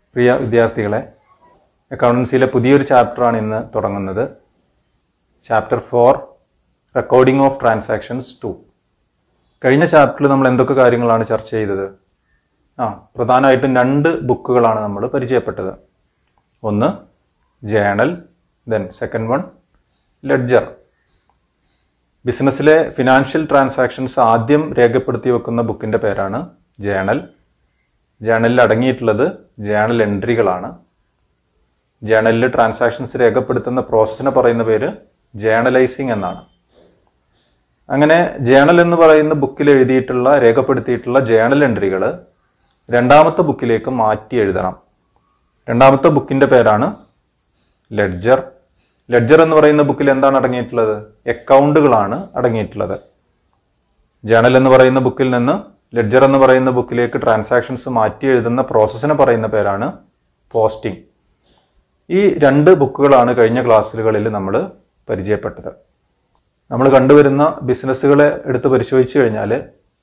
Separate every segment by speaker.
Speaker 1: പ്രിയ വിദ്യാർത്ഥികളെ അക്കൗണ്ടൻസിയിലെ പുതിയൊരു ചാപ്റ്ററാണ് ഇന്ന് തുടങ്ങുന്നത് chapter four recording of transactions two കഴിഞ്ഞ ചാപ്റ്ററിൽ നമ്മൾ എന്തൊക്കെ കാര്യങ്ങളാണ് ചർച്ച ചെയ്തത് ആ പ്രധാനമായിട്ടും രണ്ട് ബുക്കുകളാണ് നമ്മൾ പരിചയപ്പെട്ടത് ഒന്ന് journal then second one ledger ബിസിനസ്സിലെ ഫിനാൻഷ്യൽ ട്രാൻസാക്ഷൻസ് ആദ്യം രേഖപ്പെടുത്തി വെക്കുന്ന ബുക്കിൻ്റെ പേരാണ് ജേണൽ ജേണലിൽ അടങ്ങിയിട്ടുള്ളത് ജേണൽ എൻട്രികളാണ് ജേണലിൽ ട്രാൻസാക്ഷൻസ് രേഖപ്പെടുത്തുന്ന പ്രോസസ്സിനെ പറയുന്ന പേര് ജേണലൈസിങ് എന്നാണ് അങ്ങനെ ജേണൽ എന്ന് പറയുന്ന ബുക്കിൽ എഴുതിയിട്ടുള്ള രേഖപ്പെടുത്തിയിട്ടുള്ള ജേണൽ എൻട്രികൾ രണ്ടാമത്തെ ബുക്കിലേക്ക് മാറ്റി എഴുതണം രണ്ടാമത്തെ ബുക്കിൻ്റെ പേരാണ് ലെഡ്ജർ ലെഡ്ജർ എന്ന് പറയുന്ന ബുക്കിൽ എന്താണ് അടങ്ങിയിട്ടുള്ളത് അക്കൗണ്ടുകളാണ് അടങ്ങിയിട്ടുള്ളത് ജേണൽ എന്ന് പറയുന്ന ബുക്കിൽ നിന്ന് ലെഡ്ജർ എന്ന് പറയുന്ന ബുക്കിലേക്ക് ട്രാൻസാക്ഷൻസ് മാറ്റി എഴുതുന്ന പ്രോസസ്സിനെ പറയുന്ന പേരാണ് പോസ്റ്റിംഗ് ഈ രണ്ട് ബുക്കുകളാണ് കഴിഞ്ഞ ക്ലാസ്സുകളിൽ നമ്മൾ പരിചയപ്പെട്ടത് നമ്മൾ കണ്ടുവരുന്ന ബിസിനസ്സുകളെ എടുത്ത് പരിശോധിച്ചു കഴിഞ്ഞാൽ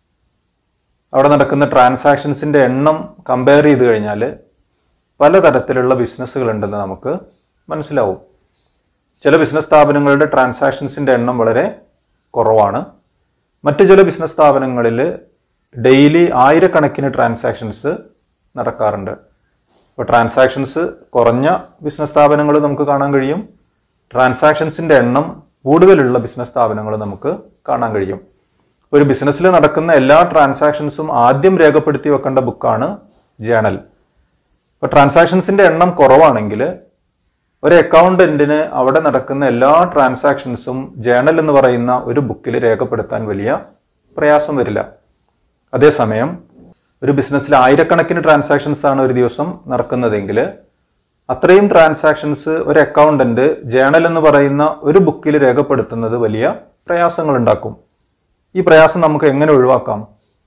Speaker 1: അവിടെ നടക്കുന്ന ട്രാൻസാക്ഷൻസിൻ്റെ എണ്ണം കമ്പയർ ചെയ്ത് കഴിഞ്ഞാൽ പലതരത്തിലുള്ള ബിസിനസ്സുകൾ ഉണ്ടെന്ന് നമുക്ക് മനസ്സിലാവും ചില ബിസിനസ് സ്ഥാപനങ്ങളുടെ ട്രാൻസാക്ഷൻസിൻ്റെ എണ്ണം വളരെ കുറവാണ് മറ്റ് ചില ബിസിനസ് സ്ഥാപനങ്ങളിൽ ഡെയിലി ആയിരക്കണക്കിന് ട്രാൻസാക്ഷൻസ് നടക്കാറുണ്ട് അപ്പോൾ ട്രാൻസാക്ഷൻസ് കുറഞ്ഞ ബിസിനസ് സ്ഥാപനങ്ങൾ നമുക്ക് കാണാൻ കഴിയും ട്രാൻസാക്ഷൻസിൻ്റെ എണ്ണം കൂടുതലുള്ള ബിസിനസ് സ്ഥാപനങ്ങൾ നമുക്ക് കാണാൻ കഴിയും ഒരു ബിസിനസ്സിൽ നടക്കുന്ന എല്ലാ ട്രാൻസാക്ഷൻസും ആദ്യം രേഖപ്പെടുത്തി വെക്കേണ്ട ബുക്കാണ് ജേണൽ ഇപ്പോൾ ട്രാൻസാക്ഷൻസിൻ്റെ എണ്ണം കുറവാണെങ്കിൽ ഒരു അക്കൗണ്ടന്റിന് അവിടെ നടക്കുന്ന എല്ലാ ട്രാൻസാക്ഷൻസും ജേണൽ എന്ന് പറയുന്ന ഒരു ബുക്കിൽ രേഖപ്പെടുത്താൻ വലിയ പ്രയാസം വരില്ല അതേസമയം ഒരു ബിസിനസ്സിൽ ആയിരക്കണക്കിന് ട്രാൻസാക്ഷൻസ് ആണ് ഒരു ദിവസം നടക്കുന്നതെങ്കിൽ അത്രയും ട്രാൻസാക്ഷൻസ് ഒരു അക്കൗണ്ടന്റ് ജേണൽ എന്ന് പറയുന്ന ഒരു ബുക്കിൽ രേഖപ്പെടുത്തുന്നത് വലിയ പ്രയാസങ്ങൾ ഉണ്ടാക്കും ഈ പ്രയാസം നമുക്ക് എങ്ങനെ ഒഴിവാക്കാം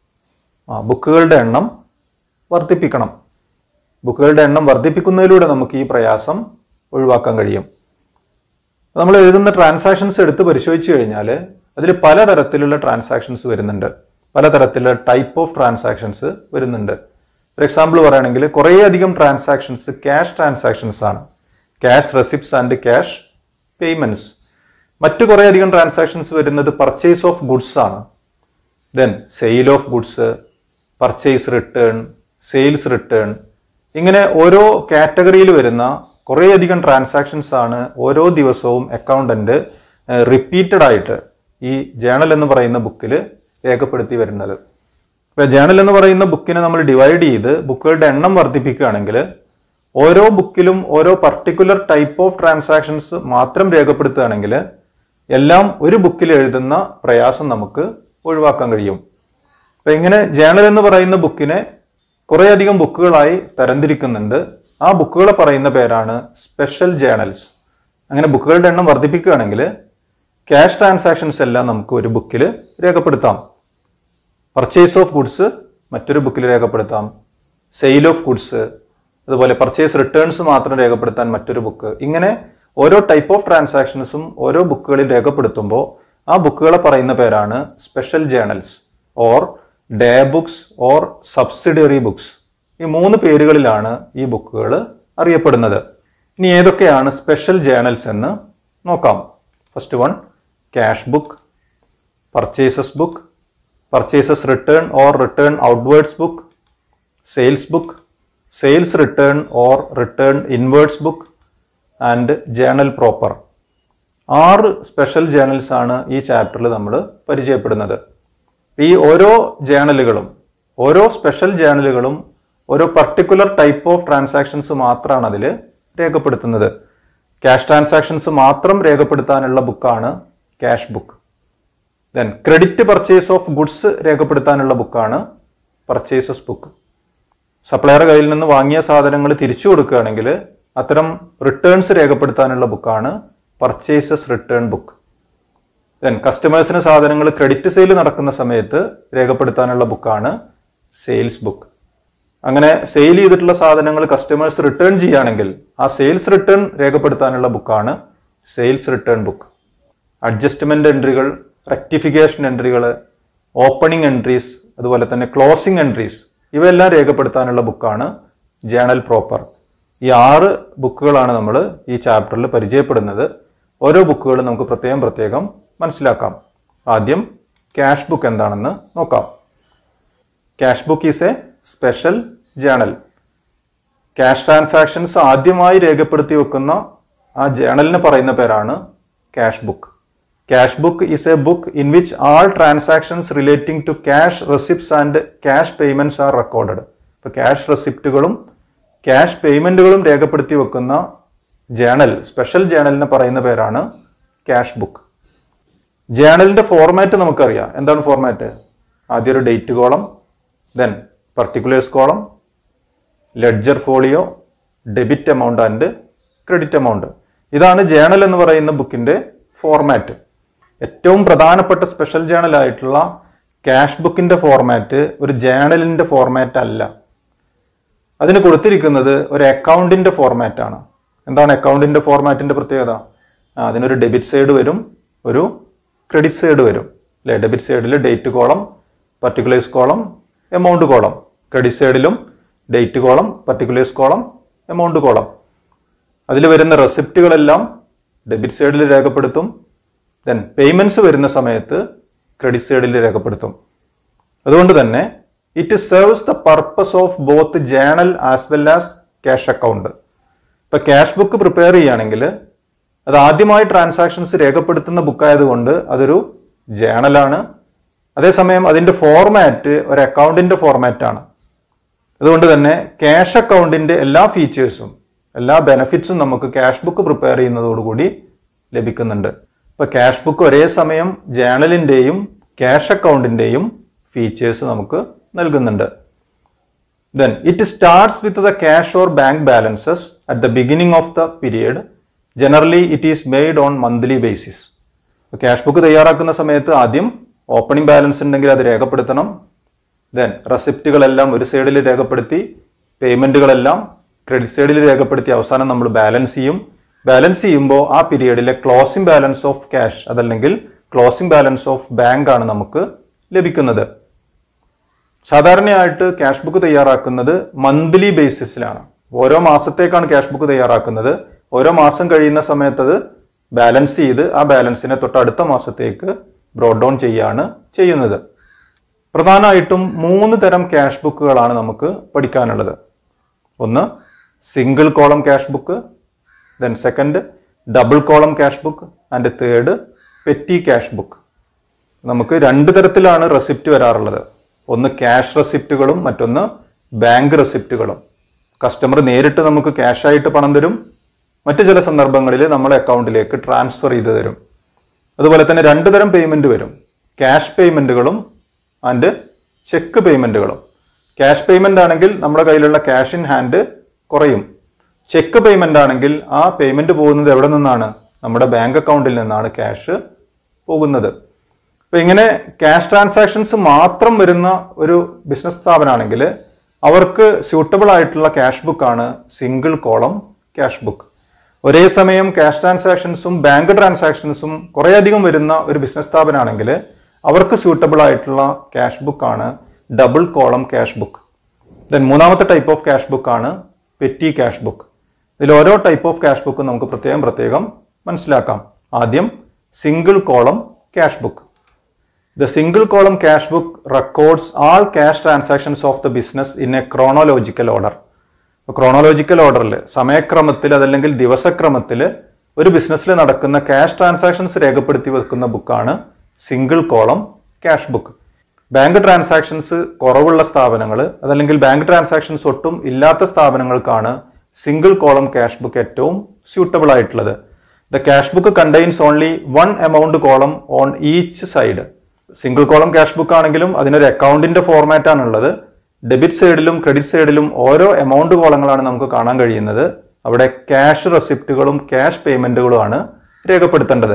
Speaker 1: ആ ബുക്കുകളുടെ എണ്ണം വർദ്ധിപ്പിക്കണം ബുക്കുകളുടെ എണ്ണം വർദ്ധിപ്പിക്കുന്നതിലൂടെ നമുക്ക് ഈ പ്രയാസം ഒഴിവാക്കാൻ കഴിയും നമ്മൾ എഴുതുന്ന ട്രാൻസാക്ഷൻസ് എടുത്ത് പരിശോധിച്ചു കഴിഞ്ഞാൽ അതിൽ പലതരത്തിലുള്ള ട്രാൻസാക്ഷൻസ് വരുന്നുണ്ട് പലതരത്തിലുള്ള ടൈപ്പ് ഓഫ് ട്രാൻസാക്ഷൻസ് വരുന്നുണ്ട് ഫോർ എക്സാമ്പിൾ പറയുകയാണെങ്കിൽ കുറേയധികം ട്രാൻസാക്ഷൻസ് ക്യാഷ് ട്രാൻസാക്ഷൻസ് ആണ് cash receipts and cash payments മറ്റു കുറേയധികം ട്രാൻസാക്ഷൻസ് വരുന്നത് പർച്ചേസ് ഓഫ് ഗുഡ്സ് ആണ് then sale of goods purchase return sales return ഇങ്ങനെ ഓരോ കാറ്റഗറിയിൽ വരുന്ന കുറേയധികം ട്രാൻസാക്ഷൻസ് ആണ് ഓരോ ദിവസവും അക്കൗണ്ടന്റ് റിപ്പീറ്റഡ് ആയിട്ട് ഈ ജേണൽ എന്ന് പറയുന്ന ബുക്കിൽ രേഖപ്പെടുത്തി വരുന്നത് ഇപ്പൊ ജേണൽ എന്ന് പറയുന്ന ബുക്കിനെ നമ്മൾ ഡിവൈഡ് ചെയ്ത് ബുക്കുകളുടെ എണ്ണം വർദ്ധിപ്പിക്കുകയാണെങ്കിൽ ഓരോ ബുക്കിലും ഓരോ പർട്ടിക്കുലർ ടൈപ്പ് ഓഫ് ട്രാൻസാക്ഷൻസ് മാത്രം രേഖപ്പെടുത്തുകയാണെങ്കിൽ എല്ലാം ഒരു ബുക്കിൽ എഴുതുന്ന പ്രയാസം നമുക്ക് ഒഴിവാക്കാൻ കഴിയും അപ്പൊ ഇങ്ങനെ ജേണൽ എന്ന് പറയുന്ന ബുക്കിനെ കുറേയധികം ബുക്കുകളായി തരംതിരിക്കുന്നുണ്ട് ആ ബുക്കുകളെ പറയുന്ന പേരാണ് സ്പെഷ്യൽ ജേണൽസ് അങ്ങനെ ബുക്കുകളുടെ എണ്ണം വർദ്ധിപ്പിക്കുകയാണെങ്കിൽ ക്യാഷ് ട്രാൻസാക്ഷൻസ് എല്ലാം നമുക്ക് ഒരു ബുക്കിൽ രേഖപ്പെടുത്താം പർച്ചേസ് ഓഫ് ഗുഡ്സ് മറ്റൊരു ബുക്കിൽ രേഖപ്പെടുത്താം സെയിൽ ഓഫ് ഗുഡ്സ് അതുപോലെ പർച്ചേസ് റിട്ടേൺസ് മാത്രം രേഖപ്പെടുത്താൻ മറ്റൊരു ബുക്ക് ഇങ്ങനെ ഓരോ ടൈപ്പ് ഓഫ് ട്രാൻസാക്ഷൻസും ഓരോ ബുക്കുകളിൽ രേഖപ്പെടുത്തുമ്പോൾ ആ ബുക്കുകളെ പറയുന്ന പേരാണ് special journals or day books or subsidiary books ഈ മൂന്ന് പേരുകളിലാണ് ഈ ബുക്കുകൾ അറിയപ്പെടുന്നത് ഇനി ഏതൊക്കെയാണ് സ്പെഷ്യൽ ജേണൽസ് എന്ന് നോക്കാം first one cash book purchases book purchases return or return outwards book sales book sales return or return inwards book and journal proper ആറ് സ്പെഷ്യൽ ജേണൽസ് ആണ് ഈ ചാപ്റ്ററിൽ നമ്മൾ പരിചയപ്പെടുന്നത് ഈ ഓരോ ജേണലുകളും ഓരോ സ്പെഷ്യൽ ജേണലുകളും ഓരോ പർട്ടിക്കുലർ ടൈപ്പ് ഓഫ് ട്രാൻസാക്ഷൻസ് മാത്രമാണ് അതിൽ രേഖപ്പെടുത്തുന്നത് ക്യാഷ് ട്രാൻസാക്ഷൻസ് മാത്രം രേഖപ്പെടുത്താനുള്ള ബുക്കാണ് cash book then credit purchase of goods രേഖപ്പെടുത്താനുള്ള ബുക്കാണ് പർച്ചേസസ് ബുക്ക് സപ്ലയർ കയ്യിൽ നിന്ന് വാങ്ങിയ സാധനങ്ങൾ തിരിച്ചു കൊടുക്കുകയാണെങ്കിൽ അത്തരം റിട്ടേൺസ് രേഖപ്പെടുത്താനുള്ള ബുക്കാണ് പർച്ചേസസ് റിട്ടേൺ ബുക്ക് ദെൻ കസ്റ്റമേഴ്സിന് സാധനങ്ങൾ ക്രെഡിറ്റ് സെയിൽ നടക്കുന്ന സമയത്ത് രേഖപ്പെടുത്താനുള്ള ബുക്കാണ് സെയിൽസ് ബുക്ക് അങ്ങനെ സെയിൽ ചെയ്തിട്ടുള്ള സാധനങ്ങൾ കസ്റ്റമേഴ്സ് റിട്ടേൺ ചെയ്യുകയാണെങ്കിൽ ആ സെയിൽസ് റിട്ടേൺ രേഖപ്പെടുത്താനുള്ള ബുക്കാണ് സെയിൽസ് റിട്ടേൺ ബുക്ക് അഡ്ജസ്റ്റ്മെന്റ് എൻട്രികൾ റെക്ടിഫിക്കേഷൻ എൻട്രികൾ ഓപ്പണിംഗ് എൻട്രീസ് അതുപോലെ തന്നെ ക്ലോസിംഗ് എൻട്രീസ് ഇവയെല്ലാം രേഖപ്പെടുത്താനുള്ള ബുക്കാണ് ജേണൽ പ്രോപ്പർ ഈ ആറ് ബുക്കുകളാണ് നമ്മൾ ഈ ചാപ്റ്ററിൽ പരിചയപ്പെടുന്നത് ഓരോ ബുക്കുകളും നമുക്ക് പ്രത്യേകം പ്രത്യേകം മനസ്സിലാക്കാം ആദ്യം ക്യാഷ് ബുക്ക് എന്താണെന്ന് നോക്കാം cash book is a special journal cash transactions ആദ്യമായി രേഖപ്പെടുത്തി വെക്കുന്ന ആ ജേണലിന് പറയുന്ന പേരാണ് cash book cash book is a book in which all transactions relating to cash receipts and cash payments are recorded ഇപ്പോൾ ക്യാഷ് റെസിപ്റ്റുകളും ക്യാഷ് പേയ്മെന്റുകളും രേഖപ്പെടുത്തി വെക്കുന്ന ജേണൽ സ്പെഷ്യൽ ജേണലിന് പറയുന്ന പേരാണ് ക്യാഷ് ബുക്ക് ജേണലിന്റെ ഫോർമാറ്റ് നമുക്കറിയാം എന്താണ് ഫോർമാറ്റ് ആദ്യം ഒരു date column then particulars column ledger folio debit amount and credit amount ഇതാണ് ജേണൽ എന്ന് പറയുന്ന ബുക്കിന്റെ ഫോർമാറ്റ് ഏറ്റവും പ്രധാനപ്പെട്ട സ്പെഷ്യൽ ജേണൽ ആയിട്ടുള്ള ക്യാഷ് ബുക്കിന്റെ ഫോർമാറ്റ് ഒരു ജേണലിന്റെ ഫോർമാറ്റ് അല്ല അതിന് കൊടുത്തിരിക്കുന്നത് ഒരു അക്കൗണ്ടിന്റെ ഫോർമാറ്റ് ആണ് എന്താണ് അക്കൗണ്ടിന്റെ ഫോർമാറ്റിന്റെ പ്രത്യേകത ആ, അതിനൊരു ഡെബിറ്റ് സൈഡ് വരും ഒരു ക്രെഡിറ്റ് സൈഡ് വരും അല്ലെ ഡെബിറ്റ് സൈഡിൽ date column particulars column amount column credit സൈഡിലും date column particulars column amount column അതിൽ വരുന്ന റെസിപ്റ്റുകളെല്ലാം ഡെബിറ്റ് സൈഡിൽ രേഖപ്പെടുത്തും ദെൻ പേയ്മെന്റ്സ് വരുന്ന സമയത്ത് ക്രെഡിറ്റ് സൈഡിൽ രേഖപ്പെടുത്തും അതുകൊണ്ട് തന്നെ it serves the purpose of both journal as well as cash account ഇപ്പൊ ക്യാഷ് ബുക്ക് പ്രിപ്പയർ ചെയ്യുകയാണെങ്കിൽ അത് ആദ്യമായി ട്രാൻസാക്ഷൻസ് രേഖപ്പെടുത്തുന്ന ബുക്ക് ആയതുകൊണ്ട് അതൊരു ജേണലാണ് അതേസമയം അതിന്റെ ഫോർമാറ്റ് ഒരു അക്കൗണ്ടിന്റെ ഫോർമാറ്റ് ആണ് അതുകൊണ്ട് തന്നെ ക്യാഷ് അക്കൗണ്ടിന്റെ എല്ലാ ഫീച്ചേഴ്സും എല്ലാ ബെനിഫിറ്റ്സും നമുക്ക് ക്യാഷ് ബുക്ക് പ്രിപ്പയർ ചെയ്യുന്നതോടുകൂടി ലഭിക്കുന്നുണ്ട് ഇപ്പൊ ക്യാഷ് ബുക്ക് ഒരേ സമയം ജേണലിന്റെയും ക്യാഷ് അക്കൗണ്ടിന്റെയും ഫീച്ചേഴ്സ് നമുക്ക് നൽകുന്നുണ്ട് then it starts with the cash or bank balances at the beginning of the period generally it is made on monthly basis cash book തയ്യാറാക്കുന്ന സമയത്ത് ആദ്യം opening balance ഉണ്ടെങ്കിൽ അത് രേഖപ്പെടുത്തണം ദെൻ റെസിപ്റ്റുകളെല്ലാം ഒരു സൈഡിൽ രേഖപ്പെടുത്തി പേയ്മെന്റുകളെല്ലാം ക്രെഡിറ്റ് സൈഡിൽ രേഖപ്പെടുത്തി അവസാനം നമ്മൾ ബാലൻസ് ചെയ്യും ബാലൻസ് ചെയ്യുമ്പോൾ ആ പീരീഡിലെ ക്ലോസിംഗ് ബാലൻസ് ഓഫ് ക്യാഷ് അതല്ലെങ്കിൽ ക്ലോസിംഗ് ബാലൻസ് ഓഫ് ബാങ്ക് ആണ് നമുക്ക് ലഭിക്കുന്നത് സാധാരണയായിട്ട് ക്യാഷ് ബുക്ക് തയ്യാറാക്കുന്നത് മന്ത്ലി ബേസിസിലാണ് ഓരോ മാസത്തേക്കാണ് ക്യാഷ് ബുക്ക് തയ്യാറാക്കുന്നത് ഓരോ മാസം കഴിയുന്ന സമയത്ത് അത് ബാലൻസ് ചെയ്ത് ആ ബാലൻസിനെ തൊട്ടടുത്ത മാസത്തേക്ക് ബ്രോഡ് ഡൗൺ ചെയ്യാണ് ചെയ്യുന്നത് പ്രധാനമായിട്ടും മൂന്ന് തരം ക്യാഷ് ബുക്കുകളാണ് നമുക്ക് പഠിക്കാനുള്ളത് ഒന്ന് single column cash book then second double column cash book and third petty cash book നമുക്ക് രണ്ട് തരത്തിലാണ് റെസിപ്റ്റ് വരാറുള്ളത് ഒന്ന് ക്യാഷ് റെസിപ്റ്റുകളും മറ്റൊന്ന് ബാങ്ക് റെസിപ്റ്റുകളും കസ്റ്റമർ നേരിട്ട് നമുക്ക് cash ആയിട്ട് പണം തരും മറ്റു ചില സന്ദർഭങ്ങളിൽ നമ്മളെ അക്കൗണ്ടിലേക്ക് ട്രാൻസ്ഫർ ചെയ്ത് തരും അതുപോലെ തന്നെ രണ്ട് തരം പേയ്മെന്റ് വരും ക്യാഷ് പേയ്മെന്റുകളും ആൻഡ് ചെക്ക് പേയ്മെന്റുകളും ക്യാഷ് പേയ്മെന്റ് ആണെങ്കിൽ നമ്മുടെ കയ്യിലുള്ള ക്യാഷ് ഇൻ ഹാൻഡ് കുറയും ചെക്ക് പേയ്മെന്റ് ആണെങ്കിൽ ആ പേയ്മെന്റ് പോകുന്നത് എവിടെ നിന്നാണ് നമ്മുടെ ബാങ്ക് അക്കൗണ്ടിൽ നിന്നാണ് ക്യാഷ് പോകുന്നത് അപ്പൊ ഇങ്ങനെ ക്യാഷ് ട്രാൻസാക്ഷൻസ് മാത്രം വരുന്ന ഒരു ബിസിനസ് സ്ഥാപനമാണെങ്കിൽ അവർക്ക് സ്യൂട്ടബിൾ ആയിട്ടുള്ള ക്യാഷ് ബുക്കാണ് സിംഗിൾ കോളം ക്യാഷ് ബുക്ക് ഒരേ സമയം ക്യാഷ് ട്രാൻസാക്ഷൻസും ബാങ്ക് ട്രാൻസാക്ഷൻസും കുറേയധികം വരുന്ന ഒരു ബിസിനസ് സ്ഥാപനമാണെങ്കിൽ അവർക്ക് സ്യൂട്ടബിൾ ആയിട്ടുള്ള ക്യാഷ് ബുക്കാണ് double column cash book then മൂന്നാമത്തെ ടൈപ്പ് ഓഫ് ക്യാഷ് ബുക്കാണ് പെറ്റി ക്യാഷ് ബുക്ക് ഇതിൽ ഓരോ ടൈപ്പ് ഓഫ് ക്യാഷ് ബുക്കും നമുക്ക് പ്രത്യേകം പ്രത്യേകം മനസ്സിലാക്കാം ആദ്യം single column cash book The single column cash book records all cash transactions of the business in a chronological order. Chronological ഓർഡറിൽ സമയക്രമത്തിൽ അതല്ലെങ്കിൽ ദിവസക്രമത്തിൽ ഒരു ബിസിനസ്സിൽ നടക്കുന്ന ക്യാഷ് ട്രാൻസാക്ഷൻസ് രേഖപ്പെടുത്തി വെക്കുന്ന ബുക്കാണ് single column cash book bank transactions കുറവുള്ള സ്ഥാപനങ്ങൾ അതല്ലെങ്കിൽ ബാങ്ക് ട്രാൻസാക്ഷൻസ് ഒട്ടും ഇല്ലാത്ത സ്ഥാപനങ്ങൾക്കാണ് സിംഗിൾ കോളം ക്യാഷ് ബുക്ക് ഏറ്റവും സ്യൂട്ടബിൾ ആയിട്ടുള്ളത് the cash book contains only one amount column on each side single column cash book ആണെങ്കിലും അതിനൊരു അക്കൗണ്ടിന്റെ ഫോർമാറ്റ് ആണുള്ളത് ഡെബിറ്റ് സൈഡിലും ക്രെഡിറ്റ് സൈഡിലും ഓരോ എമൗണ്ട് കോളങ്ങളാണ് നമുക്ക് കാണാൻ കഴിയുന്നത് അവിടെ ക്യാഷ് റെസിപ്റ്റുകളും ക്യാഷ് പേയ്മെന്റുകളുമാണ് രേഖപ്പെടുത്തേണ്ടത്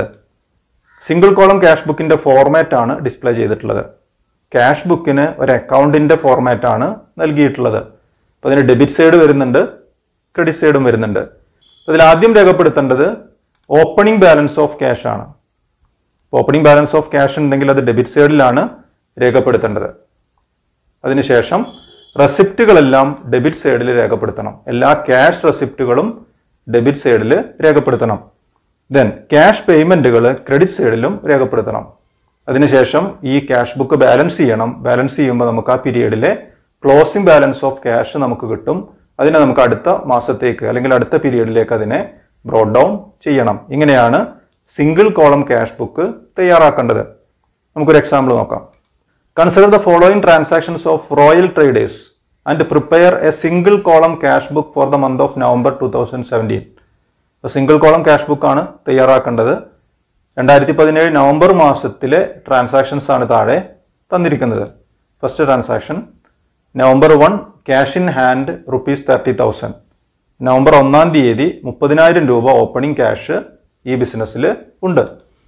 Speaker 1: സിംഗിൾ കോളം ക്യാഷ് ബുക്കിന്റെ ഫോർമാറ്റ് ആണ് ഡിസ്പ്ലേ ചെയ്തിട്ടുള്ളത് ക്യാഷ് ബുക്കിന് ഒരു അക്കൗണ്ടിന്റെ ഫോർമാറ്റ് ആണ് നൽകിയിട്ടുള്ളത് അപ്പൊ അതിന് ഡെബിറ്റ് സൈഡ് വരുന്നുണ്ട് ക്രെഡിറ്റ് സൈഡും വരുന്നുണ്ട് അതിൽ ആദ്യം രേഖപ്പെടുത്തേണ്ടത് ഓപ്പണിംഗ് ബാലൻസ് ഓഫ് ക്യാഷ് ആണ് ഓപ്പണിംഗ് ബാലൻസ് ഓഫ് ക്യാഷ് ഉണ്ടെങ്കിൽ അത് ഡെബിറ്റ് സൈഡിലാണ് രേഖപ്പെടുത്തേണ്ടത് അതിനുശേഷം റെസിപ്റ്റുകളെല്ലാം ഡെബിറ്റ് സൈഡിൽ രേഖപ്പെടുത്തണം എല്ലാ ക്യാഷ് റെസിപ്റ്റുകളും ഡെബിറ്റ് സൈഡിൽ രേഖപ്പെടുത്തണം ദെൻ ക്യാഷ് പേയ്മെന്റുകൾ ക്രെഡിറ്റ് സൈഡിലും രേഖപ്പെടുത്തണം അതിനുശേഷം ഈ ക്യാഷ് ബുക്ക് ബാലൻസ് ചെയ്യണം ബാലൻസ് ചെയ്യുമ്പോൾ നമുക്ക് ആ പീരീഡിലെ ക്ലോസിംഗ് ബാലൻസ് ഓഫ് ക്യാഷ് നമുക്ക് കിട്ടും അതിനെ നമുക്ക് അടുത്ത മാസത്തേക്ക് അല്ലെങ്കിൽ അടുത്ത പീരീഡിലേക്ക് അതിനെ ബ്രോഡ് ഡൗൺ ചെയ്യണം ഇങ്ങനെയാണ് സിംഗിൾ കോളം ക്യാഷ് ബുക്ക് തയ്യാറാക്കേണ്ടത് നമുക്കൊരു എക്സാമ്പിൾ നോക്കാം consider the following transactions of Royal Traders and prepare a single column cash book for the month of November two thousand seventeen single column cash ബുക്കാണ് തയ്യാറാക്കേണ്ടത് രണ്ടായിരത്തി പതിനേഴ് November മാസത്തിലെ transactions ആണ് താഴെ തന്നിരിക്കുന്നത് first transaction November one cash in hand rupees thirty thousand November ഒന്നാം തീയതി മുപ്പതിനായിരം രൂപ ഓപ്പണിംഗ് ക്യാഷ് ഈ ബിസിനസ്സിൽ ഉണ്ട്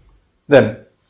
Speaker 1: then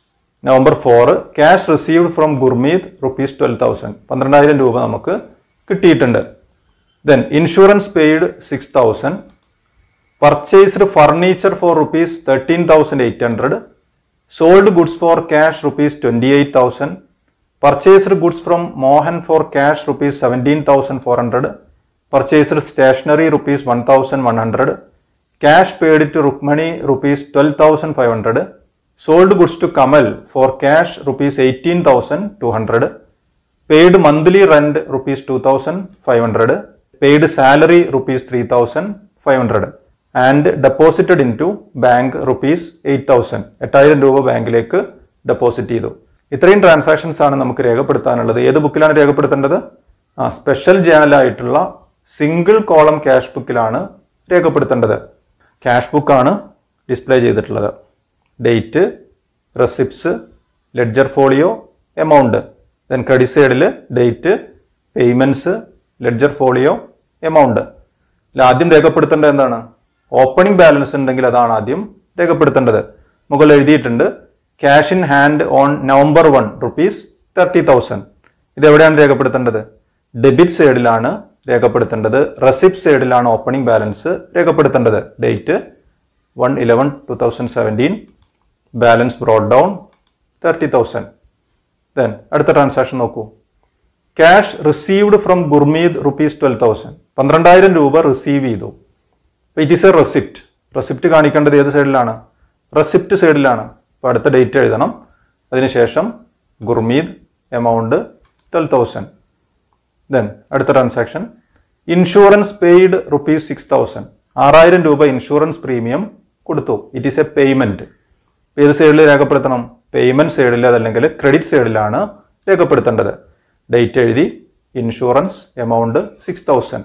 Speaker 1: November four cash received from Gurmeet rupees twelve thousand പന്ത്രണ്ടായിരം രൂപ നമുക്ക് കിട്ടിയിട്ടുണ്ട് then insurance paid six thousand purchased furniture for rupees thirteen thousand eight hundred sold goods for cash rupees twenty eight thousand purchased goods from Mohan for cash rupees seventeen thousand four hundred purchased stationery rupees one thousand one hundred cash paid to Rukmani rupees twelve thousand five hundred sold goods to Kamal for cash rupees eighteen thousand two hundred paid monthly rent rupees two thousand five hundred paid salary rupees three thousand five hundred and deposited into bank rupees eight thousand എട്ടായിരം രൂപ ബാങ്കിലേക്ക് deposit ചെയ്തു ഇത്രയും transactions ആണ് നമുക്ക് രേഖപ്പെടുത്താനുള്ളത് ഏത് ബുക്കിലാണ് രേഖപ്പെടുത്തേണ്ടത് ആ സ്പെഷ്യൽ ജേണലായിട്ടുള്ള സിംഗിൾ കോളം ക്യാഷ് ബുക്കിലാണ് രേഖപ്പെടുത്തേണ്ടത് ക്യാഷ് ബുക്കാണ് ഡിസ്പ്ലേ ചെയ്തിട്ടുള്ളത് date receipts ledger folio amount then credit സൈഡിൽ date payments ledger folio amount ഇതിൽ ആദ്യം രേഖപ്പെടുത്തേണ്ടത് എന്താണ് ഓപ്പണിംഗ് ബാലൻസ് ഉണ്ടെങ്കിൽ അതാണ് ആദ്യം രേഖപ്പെടുത്തേണ്ടത് മുകളിൽ എഴുതിയിട്ടുണ്ട് cash in hand on November one rupees thirty thousand ഇത് എവിടെയാണ് രേഖപ്പെടുത്തേണ്ടത് ഡെബിറ്റ് സൈഡിലാണ് രേഖപ്പെടുത്തേണ്ടത് റെസിപ്റ്റ് സൈഡിലാണ് ഓപ്പണിംഗ് ബാലൻസ് രേഖപ്പെടുത്തേണ്ടത് date one eleven two thousand seventeen balance brought down thirty thousand then അടുത്ത ട്രാൻസാക്ഷൻ നോക്കൂ cash received from Gurmeet rupees twelve thousand പന്ത്രണ്ടായിരം രൂപ റിസീവ് ചെയ്തു it is a receipt receipt കാണിക്കേണ്ടത് ഏത് സൈഡിലാണ് റെസിപ്റ്റ് സൈഡിലാണ് അപ്പോൾ അടുത്ത ഡേറ്റ് എഴുതണം അതിനുശേഷം Gurmeet amount twelve thousand then അടുത്ത transaction insurance paid rupees six thousand ആറായിരം രൂപ ഇൻഷുറൻസ് പ്രീമിയം കൊടുത്തു ഇറ്റ് ഈസ് എ പേയ്മെന്റ് ഏത് സൈഡിൽ രേഖപ്പെടുത്തണം പേയ്മെന്റ് സൈഡിൽ അതല്ലെങ്കിൽ ക്രെഡിറ്റ് സൈഡിലാണ് രേഖപ്പെടുത്തേണ്ടത് ഡേറ്റ് എഴുതി insurance amount six thousand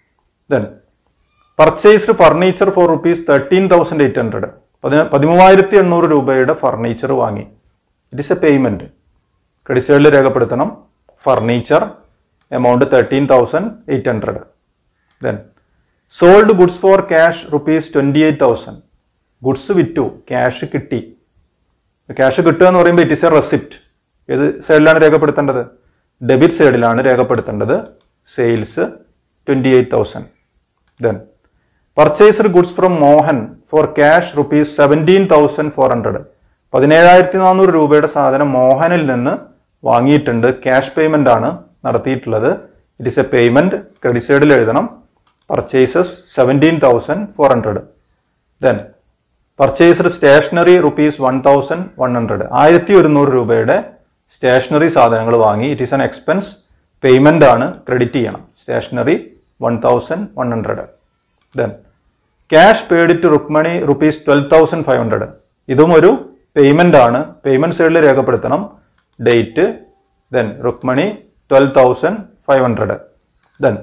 Speaker 1: then purchased furniture for rupees thirteen thousand eight hundred പതിമൂവായിരത്തി എണ്ണൂറ് രൂപയുടെ ഫർണിച്ചർ വാങ്ങി it is a payment credit സൈഡിൽ രേഖപ്പെടുത്തണം furniture amount thirteen thousand eight hundred then sold goods for cash rupees twenty eight thousand goods വിറ്റു cash കിട്ടി cash കിട്ടുക എന്ന് പറയുമ്പോൾ ഇറ്റ് ഇസ് എ റെസിപ്റ്റ് ഏത് സൈഡിലാണ് രേഖപ്പെടുത്തേണ്ടത് ഡെബിറ്റ് സൈഡിലാണ് രേഖപ്പെടുത്തേണ്ടത് sales twenty eight thousand then purchased goods from Mohan for cash rupees seventeen thousand four hundred പതിനേഴായിരത്തി നാനൂറ് രൂപയുടെ സാധനം മോഹനിൽ നിന്ന് വാങ്ങിയിട്ടുണ്ട് ക്യാഷ് പേയ്മെന്റ് ആണ് നടത്തിയിട്ടുള്ളത് it is a payment credit സൈഡിൽ എഴുതണം purchases seventeen thousand four hundred then purchased stationery rupees one thousand one hundred ആയിരത്തി ഒരുന്നൂറ് രൂപയുടെ സ്റ്റേഷനറി സാധനങ്ങൾ വാങ്ങി it is an expense payment ആണ് ക്രെഡിറ്റ് ചെയ്യണം stationery one thousand one hundred then cash paid to Rukmani rupees twelve thousand five hundred ഇതും ഒരു payment ആണ് പേയ്മെന്റ് സൈഡിൽ രേഖപ്പെടുത്തണം date then Rukmani twelve thousand five hundred then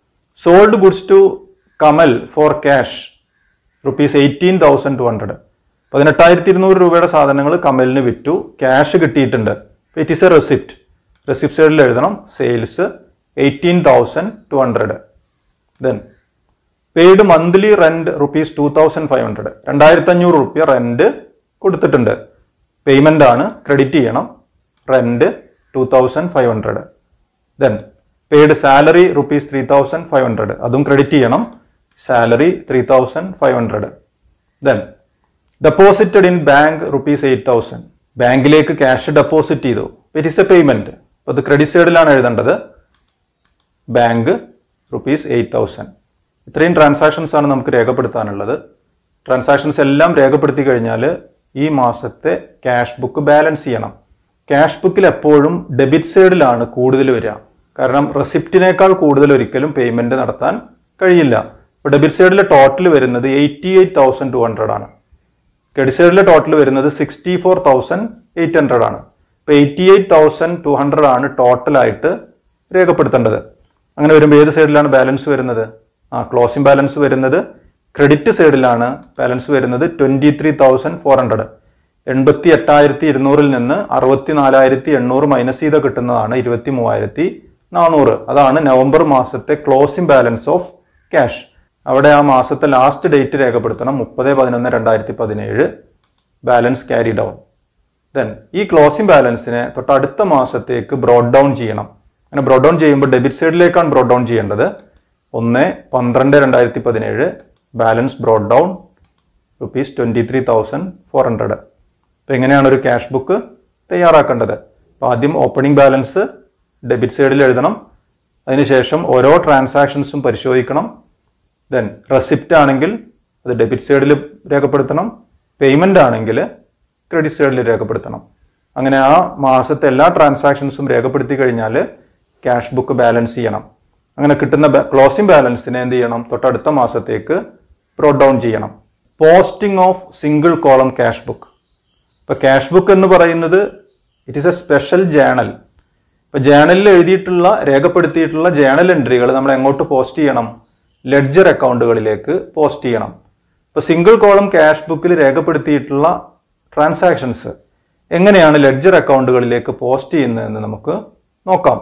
Speaker 1: sold goods to Kamal for cash rupees eighteen thousand two hundred പതിനെട്ടായിരത്തി ഇരുന്നൂറ് രൂപയുടെ സാധനങ്ങൾ കമലിന് വിറ്റു ക്യാഷ് കിട്ടിയിട്ടുണ്ട് it is a receipt receipt സൈഡിൽ എഴുതണം sales eighteen thousand two hundred then paid monthly rent rupees two thousand five hundred രണ്ടായിരത്തി അഞ്ഞൂറ് റുപ്യ റെന്റ് കൊടുത്തിട്ടുണ്ട് പേയ്മെന്റ് ആണ് ക്രെഡിറ്റ് ചെയ്യണം rent two thousand five hundred then paid salary rupees three thousand five hundred അതും credit ചെയ്യണം salary three thousand five hundred then deposited in bank rupees eight thousand ബാങ്കിലേക്ക് cash deposit ചെയ്തു it is a payment അത് credit സൈഡിലാണ് എഴുതേണ്ടത് bank rupees eight thousand ഇത്രയും transactions ആണ് നമുക്ക് രേഖപ്പെടുത്താനുള്ളത് ട്രാൻസാക്ഷൻസ് എല്ലാം രേഖപ്പെടുത്തി കഴിഞ്ഞാൽ ഈ മാസത്തെ ക്യാഷ് ബുക്ക് ബാലൻസ് ചെയ്യണം ക്യാഷ് ബുക്കിൽ എപ്പോഴും ഡെബിറ്റ് സൈഡിലാണ് കൂടുതൽ വരിക കാരണം റെസിപ്റ്റിനേക്കാൾ കൂടുതൽ ഒരിക്കലും പേയ്മെന്റ് നടത്താൻ കഴിയില്ല ഇപ്പോൾ ഡെബിറ്റ് സൈഡിലെ ടോട്ടൽ വരുന്നത് eighty eight thousand two hundred ആണ് ക്രെഡിറ്റ് സൈഡിലെ ടോട്ടൽ വരുന്നത് sixty four thousand eight hundred ആണ് ഇപ്പൊ eighty eight thousand two hundred ആണ് ടോട്ടലായിട്ട് രേഖപ്പെടുത്തേണ്ടത് അങ്ങനെ വരുമ്പോൾ ഏത് സൈഡിലാണ് ബാലൻസ് വരുന്നത് ആ ക്ലോസിംഗ് ബാലൻസ് വരുന്നത് ക്രെഡിറ്റ് സൈഡിലാണ് ബാലൻസ് വരുന്നത് twenty three thousand four hundred എൺപത്തി എട്ടായിരത്തി ഇരുന്നൂറിൽ നിന്ന് അറുപത്തി നാലായിരത്തി എണ്ണൂറ് മൈനസ് ചെയ്ത് കിട്ടുന്നതാണ് ഇരുപത്തി മൂവായിരത്തി നാനൂറ് അതാണ് നവംബർ മാസത്തെ ക്ലോസിംഗ് ബാലൻസ് ഓഫ് ക്യാഷ് അവിടെ ആ മാസത്തെ ലാസ്റ്റ് ഡേറ്റ് രേഖപ്പെടുത്തണം മുപ്പത് പതിനൊന്ന് രണ്ടായിരത്തി പതിനേഴ് ബാലൻസ് ക്യാരി ഡൗൺ ദെൻ ഈ ക്ലോസിംഗ് ബാലൻസിനെ തൊട്ടടുത്ത മാസത്തേക്ക് ബ്രോഡ് ഡൗൺ ചെയ്യണം അങ്ങനെ ബ്രോഡ് ഡൗൺ ചെയ്യുമ്പോൾ ഡെബിറ്റ് സൈഡിലേക്കാണ് ബ്രോഡ് ഡൗൺ ചെയ്യേണ്ടത് ഒന്ന് പന്ത്രണ്ട് രണ്ടായിരത്തി പതിനേഴ് balance brought down rupees twenty three thousand four hundred അപ്പം എങ്ങനെയാണ് ഒരു ക്യാഷ് ബുക്ക് തയ്യാറാക്കേണ്ടത് അപ്പോൾ ആദ്യം ഓപ്പണിംഗ് ബാലൻസ് ഡെബിറ്റ് സൈഡിൽ എഴുതണം അതിനുശേഷം ഓരോ ട്രാൻസാക്ഷൻസും പരിശോധിക്കണം ദെൻ റെസിപ്റ്റ് ആണെങ്കിൽ അത് ഡെബിറ്റ് സൈഡിൽ രേഖപ്പെടുത്തണം പേയ്മെന്റ് ആണെങ്കിൽ ക്രെഡിറ്റ് സൈഡിൽ രേഖപ്പെടുത്തണം അങ്ങനെ ആ മാസത്തെ എല്ലാ ട്രാൻസാക്ഷൻസും രേഖപ്പെടുത്തി കഴിഞ്ഞാൽ ക്യാഷ് ബുക്ക് ബാലൻസ് ചെയ്യണം അങ്ങനെ കിട്ടുന്ന ക്ലോസിംഗ് ബാലൻസിനെ എന്ത് ചെയ്യണം തൊട്ടടുത്ത മാസത്തേക്ക് ബ്രോഡ് ഡൗൺ ചെയ്യണം posting of single column cash book ഇപ്പൊ ക്യാഷ് ബുക്ക് എന്ന് പറയുന്നത് it is a special journal ഇപ്പൊ ജേണലിൽ എഴുതിയിട്ടുള്ള രേഖപ്പെടുത്തിയിട്ടുള്ള ജേണൽ എൻട്രികൾ നമ്മൾ എങ്ങോട്ട് പോസ്റ്റ് ചെയ്യണം ലെഡ്ജർ അക്കൗണ്ടുകളിലേക്ക് പോസ്റ്റ് ചെയ്യണം ഇപ്പൊ സിംഗിൾ കോളം ക്യാഷ് ബുക്കിൽ രേഖപ്പെടുത്തിയിട്ടുള്ള ട്രാൻസാക്ഷൻസ് എങ്ങനെയാണ് ലെഡ്ജർ അക്കൗണ്ടുകളിലേക്ക് പോസ്റ്റ് ചെയ്യുന്നതെന്ന് നമുക്ക് നോക്കാം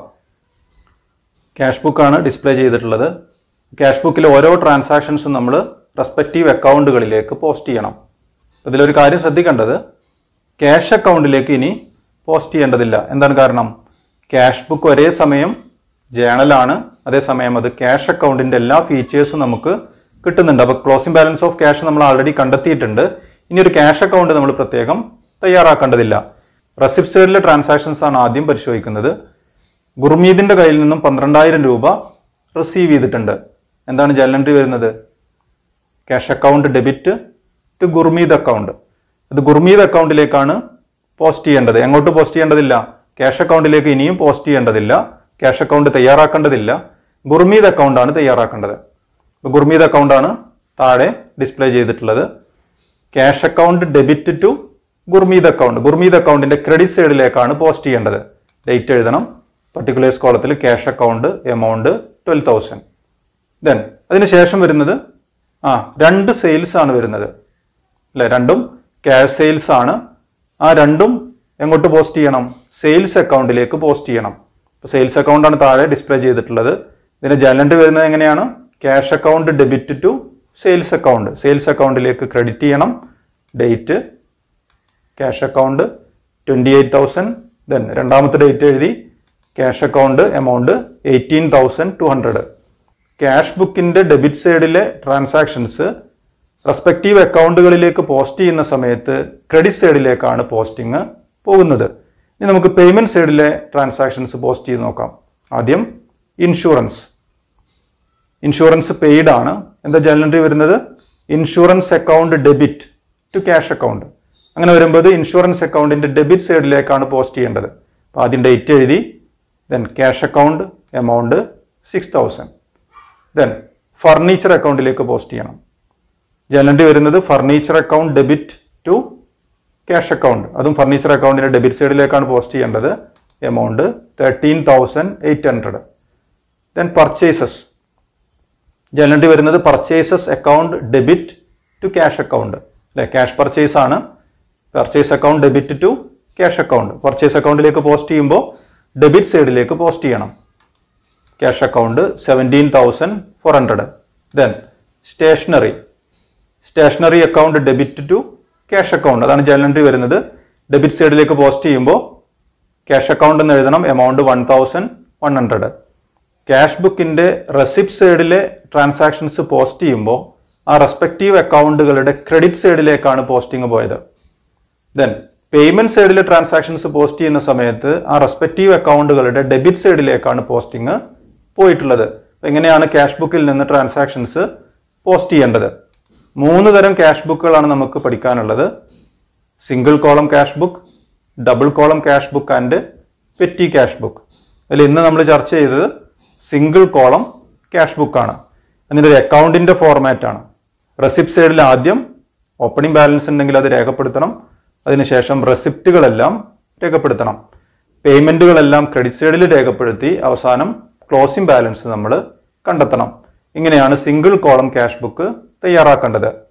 Speaker 1: ക്യാഷ് ബുക്കാണ് ഡിസ്പ്ലേ ചെയ്തിട്ടുള്ളത് ക്യാഷ് ബുക്കിലെ ഓരോ ട്രാൻസാക്ഷൻസും നമ്മൾ റെസ്പെക്റ്റീവ് അക്കൗണ്ടുകളിലേക്ക് പോസ്റ്റ് ചെയ്യണം ഇതിലൊരു കാര്യം ശ്രദ്ധിക്കേണ്ടത് ക്യാഷ് അക്കൗണ്ടിലേക്ക് ഇനി പോസ്റ്റ് ചെയ്യേണ്ടതില്ല എന്താണ് കാരണം ക്യാഷ് ബുക്ക് ഒരേ സമയം ജേണലാണ് അതേസമയം അത് ക്യാഷ് അക്കൗണ്ടിന്റെ എല്ലാ ഫീച്ചേഴ്സും നമുക്ക് കിട്ടുന്നുണ്ട് അപ്പോൾ ക്ലോസിംഗ് ബാലൻസ് ഓഫ് ക്യാഷ് നമ്മൾ ആൾറെഡി കണ്ടെത്തിയിട്ടുണ്ട് ഇനി ഒരു ക്യാഷ് അക്കൗണ്ട് നമ്മൾ പ്രത്യേകം തയ്യാറാക്കേണ്ടതില്ല റെസിപ്റ്റ് സൈഡിലെ ട്രാൻസാക്ഷൻസ് ആണ് ആദ്യം പരിശോധിക്കുന്നത് ഗുർമീതിന്റെ കയ്യിൽ നിന്നും പന്ത്രണ്ടായിരം രൂപ റിസീവ് ചെയ്തിട്ടുണ്ട് എന്താണ് ജനറൽ എൻട്രി വരുന്നത് cash account debit to Gurmeet account അത് ഗുർമീത് അക്കൗണ്ടിലേക്കാണ് പോസ്റ്റ് ചെയ്യേണ്ടത് എങ്ങോട്ട് പോസ്റ്റ് ചെയ്യേണ്ടതില്ല ക്യാഷ് അക്കൗണ്ടിലേക്ക് ഇനിയും പോസ്റ്റ് ചെയ്യേണ്ടതില്ല ക്യാഷ് അക്കൗണ്ട് തയ്യാറാക്കേണ്ടതില്ല ഗുർമീത് അക്കൗണ്ടാണ് തയ്യാറാക്കേണ്ടത് അപ്പോൾ ഗുർമീത് അക്കൗണ്ടാണ് താഴെ ഡിസ്പ്ലേ ചെയ്തിട്ടുള്ളത് cash account debit to Gurmeet account Gurmeet അക്കൗണ്ടിന്റെ ക്രെഡിറ്റ് സൈഡിലേക്കാണ് പോസ്റ്റ് ചെയ്യേണ്ടത് ഡേറ്റ് എഴുതണം പർട്ടിക്കുലേഴ്സ് കോളത്തിൽ cash account amount twelve thousand then അതിനുശേഷം വരുന്നത് ആ രണ്ട് സെയിൽസ് ആണ് വരുന്നത് അല്ലെ രണ്ടും ക്യാഷ് സെയിൽസ് ആണ് ആ രണ്ടും എങ്ങോട്ട് പോസ്റ്റ് ചെയ്യണം സെയിൽസ് അക്കൗണ്ടിലേക്ക് പോസ്റ്റ് ചെയ്യണം ഇപ്പോൾ സെയിൽസ് അക്കൗണ്ടാണ് താഴെ ഡിസ്പ്ലേ ചെയ്തിട്ടുള്ളത് ഇതിന് ജനറൽ വരുന്നത് എങ്ങനെയാണ് cash account debit to sales account sales അക്കൗണ്ടിലേക്ക് ക്രെഡിറ്റ് ചെയ്യണം date cash account twenty eight thousand then രണ്ടാമത്തെ ഡേറ്റ് എഴുതി cash account amount eighteen thousand two hundred cash ബുക്കിന്റെ ഡെബിറ്റ് സൈഡിലെ ട്രാൻസാക്ഷൻസ് റെസ്പെക്റ്റീവ് അക്കൗണ്ടുകളിലേക്ക് പോസ്റ്റ് ചെയ്യുന്ന സമയത്ത് ക്രെഡിറ്റ് സൈഡിലേക്കാണ് പോസ്റ്റിംഗ് പോകുന്നത് ഇനി നമുക്ക് പേയ്മെന്റ് സൈഡിലെ ട്രാൻസാക്ഷൻസ് പോസ്റ്റ് ചെയ്ത് നോക്കാം ആദ്യം ഇൻഷുറൻസ് ഇൻഷുറൻസ് പെയ്ഡ് ആണ് എന്താ ജനറൽ എൻട്രി വരുന്നത് insurance account debit to cash account അങ്ങനെ വരുമ്പോൾ ഇൻഷുറൻസ് അക്കൗണ്ടിന്റെ ഡെബിറ്റ് സൈഡിലേക്കാണ് പോസ്റ്റ് ചെയ്യേണ്ടത് അപ്പോൾ ആദ്യം ഡേറ്റ് എഴുതി then cash account amount six thousand then furniture അക്കൗണ്ടിലേക്ക് പോസ്റ്റ് ചെയ്യണം ജനറൽ എൻട്രി വരുന്നത് furniture account debit to cash account അതും ഫർണിച്ചർ അക്കൗണ്ടിന്റെ ഡെബിറ്റ് സൈഡിലേക്കാണ് പോസ്റ്റ് ചെയ്യേണ്ടത് amount thirteen thousand eight hundred then purchases general entry വരുന്നത് purchases account debit to cash account അല്ലെ cash purchase ആണ് purchase account debit to cash account purchase അക്കൗണ്ടിലേക്ക് post ചെയ്യുമ്പോൾ debit സൈഡിലേക്ക് പോസ്റ്റ് ചെയ്യണം cash account seventeen thousand four hundred then stationery stationery account debit to cash account അതാണ് general entry വരുന്നത് debit സൈഡിലേക്ക് post ചെയ്യുമ്പോൾ ക്യാഷ് അക്കൗണ്ട് എന്ന് എഴുതണം amount one thousand one hundred cash ബുക്കിന്റെ റെസിപ്റ്റ് സൈഡിലെ ട്രാൻസാക്ഷൻസ് പോസ്റ്റ് ചെയ്യുമ്പോൾ ആ റെസ്പെക്റ്റീവ് അക്കൗണ്ടുകളുടെ ക്രെഡിറ്റ് സൈഡിലേക്കാണ് പോസ്റ്റിംഗ് പോയത് ദെൻ പേയ്മെന്റ് സൈഡിലെ ട്രാൻസാക്ഷൻസ് പോസ്റ്റ് ചെയ്യുന്ന സമയത്ത് ആ റെസ്പെക്റ്റീവ് അക്കൗണ്ടുകളുടെ ഡെബിറ്റ് സൈഡിലേക്കാണ് പോസ്റ്റിംഗ് പോയിട്ടുള്ളത് അപ്പൊ എങ്ങനെയാണ് ക്യാഷ് ബുക്കിൽ നിന്ന് ട്രാൻസാക്ഷൻസ് പോസ്റ്റ് ചെയ്യേണ്ടത് മൂന്ന് തരം ക്യാഷ് ബുക്കുകളാണ് നമുക്ക് പഠിക്കാനുള്ളത് single column cash book double column cash book and petty cash book അതിൽ ഇന്ന് നമ്മൾ ചർച്ച ചെയ്തത് സിംഗിൾ കോളം ക്യാഷ് ബുക്കാണ് അതിൻ്റെ ഒരു അക്കൗണ്ടിന്റെ ഫോർമാറ്റ് ആണ് റെസിപ്റ്റ് സൈഡിൽ ആദ്യം ഓപ്പണിംഗ് ബാലൻസ് ഉണ്ടെങ്കിൽ അത് രേഖപ്പെടുത്തണം അതിനുശേഷം റെസിപ്റ്റുകളെല്ലാം രേഖപ്പെടുത്തണം പേയ്മെന്റുകളെല്ലാം ക്രെഡിറ്റ് സൈഡിൽ രേഖപ്പെടുത്തി അവസാനം ക്ലോസിംഗ് ബാലൻസ് നമ്മൾ കണ്ടെത്തണം ഇങ്ങനെയാണ് സിംഗിൾ കോളം ക്യാഷ് ബുക്ക് തയ്യാറാക്കേണ്ടത്